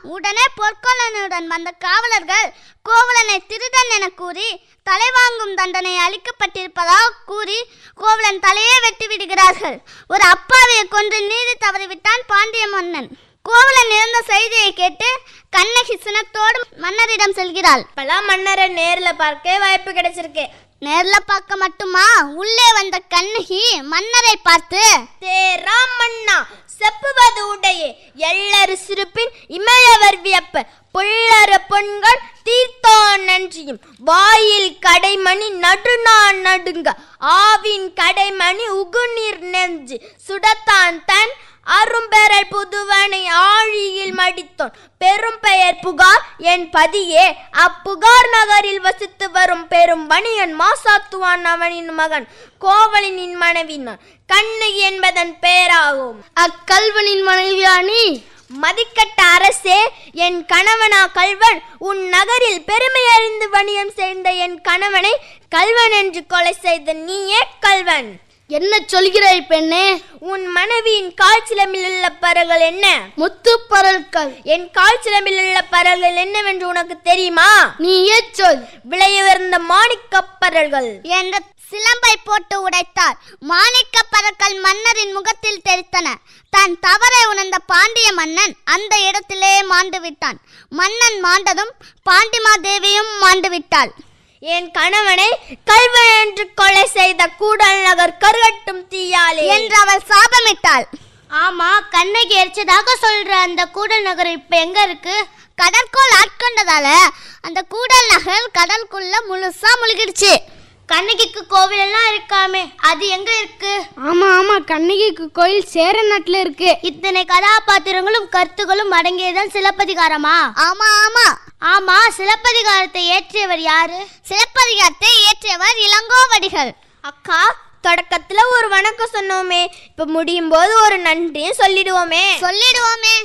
உடனே பொற்கொல்லனுடன் வந்த காவலர்கள் கோவலனை திருடன் என கூறி தலைவாங்கும் தண்டனை அளிக்கப்பட்டிருப்பதாக கூறி கோவலன் தலையே வெட்டி விடுகிறார்கள் ஒரு அப்பாவியை கொன்று நீதி தவறிவிட்டான் பாண்டிய மன்னன் கோவலன் இறந்த செய்தியை கேட்டு கண்ணகி சினத்தோடு மன்னரிடம் செல்கிறாள் இப்பெல்லாம் மன்னரை நேர்ல பார்க்க வாய்ப்பு கிடைச்சிருக்கு நேர்ல பார்க்க மட்டுமா உள்ளே வந்த கண்ணகி மன்னரை பார்த்து தேராம் மன்னா செப்புவது உடையே எள்ளரு சிறுப்பின் இமயவர் வியப்ப புள்ளர பொன்கள் தீர்த்தான் நன்றியும் வாயில் கடைமணி நடுநான் நடுங்க ஆவின் கடைமணி உகுநீர் நெஞ்சு சுடத்தான் தன் அரும்பெறல் புதுவனை ஆழியில் மடித்தோன் பெரும் பெயர் புகார் என் பதியே அப்புகார் நகரில் வசித்து வரும் பெரும் வணிகன் மாசாத்துவான் அவனின் மகன் கோவலனின் மனைவினான் கண்ணகி என்பதன் பெயராகும் அக்கல்வனின் மனைவியானி மதிக்கட்ட அரசே என் கணவனா கல்வன் உன் நகரில் பெருமை அறிந்து வணிகம் செய்த என் கணவனை கல்வன் என்று கொலை செய்த நீயே கல்வன் என்ன சொல்கிறாய் பெண்ணே உன் மனைவியின் கால் சிலம்பில் உள்ள பறல்கள் என்ன முத்து பரல்கள் என் கால் சிலம்பில் உள்ள பறல்கள் என்னவென்று உனக்கு தெரியுமா நீயே சொல் விலையுயர்ந்த மாணிக்கப் பறல்கள் என்ற சிலம்பை போட்டு உடைத்தார் மாணிக்க பறக்கல் மன்னரின் முகத்தில் தெரித்தன தன் தவறை உணர்ந்த பாண்டிய மன்னன் அந்த இடத்திலே மாண்டு விட்டான் மன்னன் மாண்டதும் பாண்டிமா தேவியும் மாண்டு விட்டாள் என் கணவனை கல்வன் என்று கொலை செய்த கூடல் நகர் கருகட்டும் தீயாலே என்று அவள் சாபமிட்டாள் ஆமா கண்ணகி எரிச்சதாக சொல்ற அந்த கூடல் நகர் இப்ப எங்க இருக்கு கடற்கோள் ஆட்கொண்டதால அந்த கூடல் நகர் கடலுக்குள்ள முழுசா முழுகிடுச்சு கண்ணகிக்கு கோவில் எல்லாம் இருக்காமே அது எங்க இருக்கு ஆமா ஆமா கண்ணகிக்கு கோயில் சேர நாட்டுல இருக்கு இத்தனை கதாபாத்திரங்களும் கருத்துகளும் அடங்கியதான் சிலப்பதிகாரமா ஆமா ஆமா ஆமா சிலப்பதிகாரத்தை ஏற்றியவர் யாரு சிலப்பதிகாரத்தை இயற்றியவர் இளங்கோவடிகள் அக்கா தொடக்கத்துல ஒரு வணக்கம் சொன்னோமே இப்ப முடியும் போது ஒரு நன்றியும் சொல்லிடுவோமே சொல்லிடுவோமே